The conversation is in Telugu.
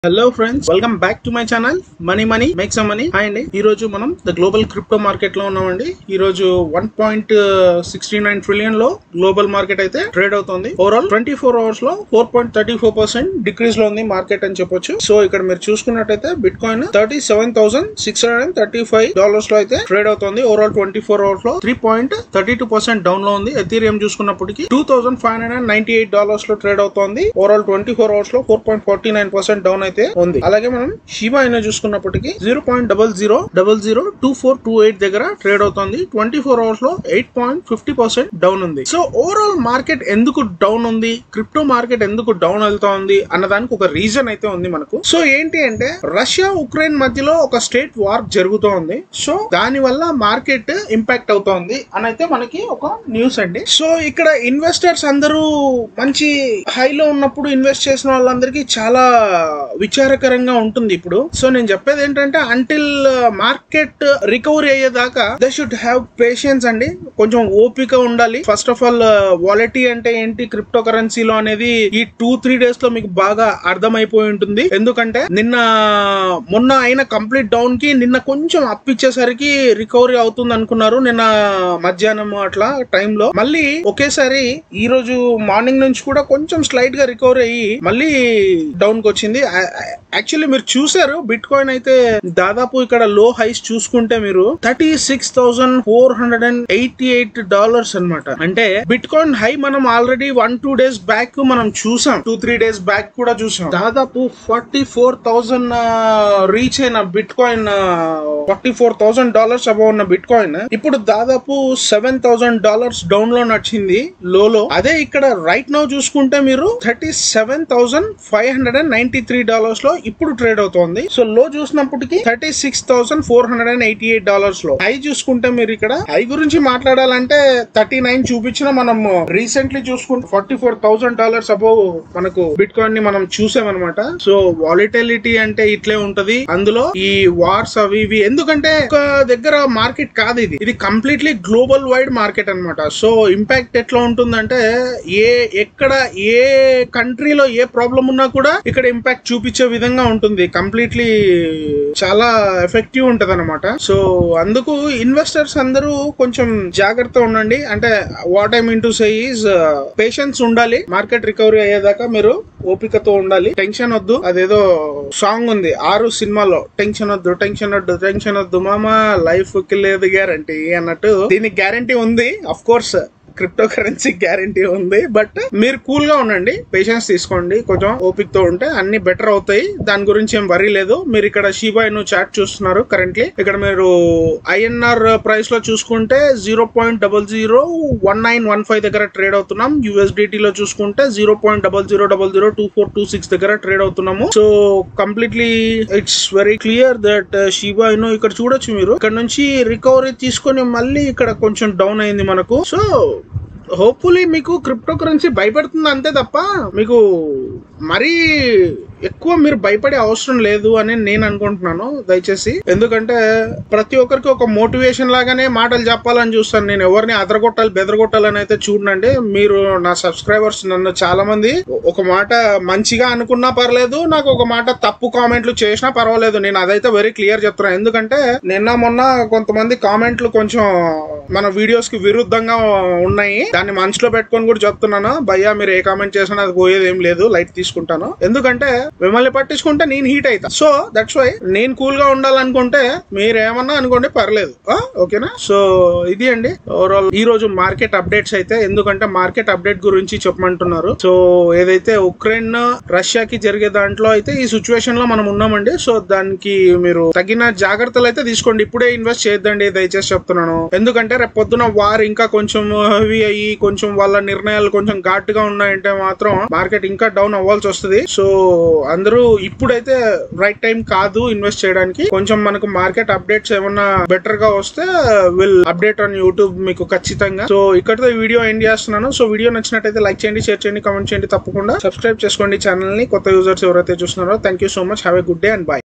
Hello friends welcome back to my channel money money make some money hi అండి ఈ రోజు మనం ద గ్లోబల్ క్రిప్టో మార్కెట్ లో ఉన్నామండి ఈ రోజు one point sixty nine trillion లో గ్లోబల్ మార్కెట్ అయితే ట్రేడ్ అవుతుంది ఓవరాల్ ట్వంటీ ఫోర్ అవర్స్ లో four point thirty four percent decrease లో ఉంది మార్కెట్ అని చెప్పొచ్చు సో ఇక్కడ మీరు చూసుకున్నట్టయితే bitcoin thirty seven thousand six hundred and thirty five dollars లో అయితే ట్రేడ్ అవుతుంది ఓవరాల్ ట్వంటీ ఫోర్ అవర్స్ లో three point thirty two percent down లో ఉంది ఎథీరియం చూసుకున్నప్పటికీ two thousand five hundred and ninety eight dollars లో ట్రేడ్ అవుతుంది ఓవరాల్ ట్వంటీ ఫోర్ అవర్స్ లో four point forty nine percent down అయితే ఉంది అలాగే మనం షిబా అయినా చూసుకున్నప్పటికీ zero point double zero double zero two four two eight దగ్గర ట్రేడ్ అవుతుంది ట్వంటీ ఫోర్ అవర్స్ లో eight point fifty percent down ఉంది సో ఓవరాల్ మార్కెట్ ఎందుకు డౌన్ ఉంది క్రిప్టో మార్కెట్ ఎందుకు డౌన్ వెళ్తా ఉంది అన్నదానికి ఒక రీజన్ అయితే ఉంది మనకు సో ఏంటి అంటే రష్యా ఉక్రెయిన్ మధ్యలో ఒక స్టేట్ వార్ జరుగుతూ ఉంది సో దాని వల్ల మార్కెట్ ఇంపాక్ట్ అవుతోంది అని అయితే మనకి ఒక న్యూస్ అండి సో ఇక్కడ ఇన్వెస్టర్స్ అందరూ మంచి హైలో ఉన్నప్పుడు ఇన్వెస్ట్ చేసిన వాళ్ళందరికీ చాలా విచారకరంగా ఉంటుంది ఇప్పుడు సో నేను చెప్పేది ఏంటంటే అంటిల్ మార్కెట్ రికవరీ అయ్యేదాకా దే షుడ్ హ్యావ్ పేషెన్స్ అండి కొంచెం ఓపిక ఉండాలి ఫస్ట్ ఆఫ్ ఆల్ వాలెటీ అంటే ఏంటి క్రిప్టో కరెన్సీలో అనేది ఈ టూ త్రీ డేస్ లో మీకు బాగా అర్థమైపోయి ఉంటుంది ఎందుకంటే నిన్న మొన్న అయిన కంప్లీట్ డౌన్ కి నిన్న కొంచెం అప్ ఇచ్చేసరికి రికవరీ అవుతుంది అనుకున్నారు నిన్న మధ్యాహ్నం అట్లా టైంలో మళ్ళీ ఒకేసారి ఈ రోజు మార్నింగ్ నుంచి కూడా కొంచెం స్లైట్ గా రికవరీ అయ్యి మళ్ళీ డౌన్ కి వచ్చింది యాక్చువల్లీ మీరు చూసారు బిట్ కాయిన్ అయితే దాదాపు ఇక్కడ లో హైస్ చూసుకుంటే మీరు thirty six thousand four hundred and eighty eight dollars అనమాట అంటే బిట్ కాయిన్ హై మనం already one two days back మనం చూసాం టూ త్రీ డేస్ బ్యాక్ కూడా చూసాం దాదాపు ఫార్టీ ఫోర్ థౌసండ్ రీచ్ అయిన bitcoin forty four thousand dollars above ఉన్న బిట్ కాయిన్ ఇప్పుడు దాదాపు సెవెన్ థౌసండ్ డాలర్స్ డౌన్ లో నడిచింది లోలో అదే ఇక్కడ రైట్ నౌ చూసుకుంటే మీరు thirty seven thousand five hundred and ninety three dollars లో ఇప్పుడు ట్రేడ్ అవుతోంది సో లో చూసినప్పటికీ thirty six thousand four hundred and eighty eight dollars లో హై చూసుకుంటే మీరు ఇక్కడ హై గురించి మాట్లాడాలంటే థర్టీ నైన్ చూపించిన మనం రీసెంట్లీ చూసుకుంటే forty four thousand dollars above మనకు బిట్ కాయిన్ ని మనం చూసామన్నమాట సో వాలిటాలిటీ అంటే ఇట్లే ఉంటది అందులో ఈ వార్స్ అవి ఇవి ఎందుకంటే ఒక దగ్గర మార్కెట్ కాదు ఇది ఇది కంప్లీట్లీ గ్లోబల్ వైడ్ మార్కెట్ అన్నమాట సో ఇంపాక్ట్ ఎట్లా ఉంటుందంటే ఏ ఎక్కడ ఏ కంట్రీలో ఏ ప్రాబ్లం ఉన్నా కూడా ఇక్కడ ఇంపాక్ట్ చూపించే విధంగా ఉంటుంది కంప్లీట్లీ చాలా ఎఫెక్టివ్ ఉంటది అనమాట సో అందుకు ఇన్వెస్టర్స్ అందరూ కొంచెం జాగ్రత్త ఉండండి అంటే what I mean to say is patience ఉండాలి మార్కెట్ రికవరీ అయ్యేదాకా మీరు ఓపికతో ఉండాలి టెన్షన్ వద్దు అదేదో సాంగ్ ఉంది ఆరు సినిమాలో టెన్షన్ వద్దు టెన్షన్ వద్దు టెన్షన్ వద్దు మామ లైఫ్ కి లేదు గ్యారంటీ అన్నట్టు దీనికి గ్యారంటీ ఉంది of course cryptocurrency guarantee ఉంది బట్ మీరు కూల్ గా ఉండండి పేషెన్స్ తీసుకోండి కొంచెం ఓపికతో ఉంటే అన్ని బెటర్ అవుతాయి దాని గురించి ఏం వరీ లేదు మీరు ఇక్కడ షీబా ను చాట్ చూస్తున్నారు కరెంట్లీ ఇక్కడ మీరు ఐఎన్ఆర్ ప్రైస్ లో చూసుకుంటే zero point double zero one nine one five దగ్గర ట్రేడ్ అవుతున్నాం యూఎస్డిటీ లో చూసుకుంటే zero point double zero double zero two four two six దగ్గర ట్రేడ్ అవుతున్నాము so completely it's very clear that Shiba Inu ఇక్కడ చూడొచ్చు మీరు ఇక్కడ నుంచి రికవరీ తీసుకొని మళ్ళీ ఇక్కడ కొంచెం డౌన్ అయింది మనకు సో హోప్ఫుల్లీ మీకు క్రిప్టో కరెన్సీ భయపడుతుంది అంతే తప్ప మీకు మరీ ఎక్కువ మీరు భయపడే అవసరం లేదు అని నేను అనుకుంటున్నాను దయచేసి ఎందుకంటే ప్రతి ఒక్కరికి ఒక మోటివేషన్ లాగానే మాటలు చెప్పాలని చూస్తాను నేను ఎవరిని అదరగొట్టాలి బెదరగొట్టాలని అయితే చూడండి మీరు నా సబ్స్క్రైబర్స్ నన్ను చాలా మంది ఒక మాట మంచిగా అనుకున్నా పర్లేదు నాకు ఒక మాట తప్పు కామెంట్లు చేసినా పర్వాలేదు నేను అదైతే వెరీ క్లియర్ చెప్తున్నాను ఎందుకంటే నిన్న మొన్న కొంతమంది కామెంట్లు కొంచెం మన వీడియోస్ కి విరుద్ధంగా ఉన్నాయి దాన్ని మనసులో పెట్టుకొని కూడా చెప్తున్నాను భయ్యా మీరు ఏ కామెంట్ చేసినా అది పోయేది ఏం లేదు లైట్ తీసుకుంటాను ఎందుకంటే మిమ్మల్ని పట్టించుకుంటే నేను హీట్ అవుతా సో దట్స్ వై నేను కూల్ గా ఉండాలనుకుంటే మీరు ఏమన్నా అనుకోండి పర్లేదు ఆ? ఓకేనా సో ఇది అండి ఓవరాల్ ఈ రోజు మార్కెట్ అప్డేట్స్ అయితే ఎందుకంటే మార్కెట్ అప్డేట్ గురించి చెప్పమంటున్నారు సో ఏదైతే ఉక్రెయిన్ రష్యాకి జరిగే దాంట్లో అయితే ఈ సిచ్యువేషన్ లో మనం ఉన్నామండి సో దానికి మీరు తగిన జాగ్రత్తలు అయితే తీసుకోండి ఇప్పుడే ఇన్వెస్ట్ చేయొద్దండి దయచేసి చెప్తున్నాను ఎందుకంటే రేపు పొద్దున వార్ ఇంకా కొంచెం హెవీ అయ్యి కొంచెం వాళ్ళ నిర్ణయాలు కొంచెం ఘాటుగా ఉన్నాయంటే మాత్రం మార్కెట్ ఇంకా డౌన్ అవ్వాల్సి వస్తుంది సో అందరూ ఇప్పుడైతే రైట్ టైం కాదు ఇన్వెస్ట్ చేయడానికి కొంచెం మనకు మార్కెట్ అప్డేట్స్ ఏమన్నా బెటర్ గా వస్తే విల్ అప్డేట్ ఆన్ యూట్యూబ్ మీకు ఖచ్చితంగా సో ఇక్కడితో ఈ వీడియో ఎండ్ చేస్తున్నాను సో వీడియో నచ్చినట్టయితే లైక్ చేయండి షేర్ చేయండి కామెంట్ చేయండి తప్పకుండా సబ్స్క్రైబ్ చేసుకోండి ఛానల్ ని కొత్త యూజర్స్ ఎవరైతే చూస్తున్నారో thank you so much have a good day and by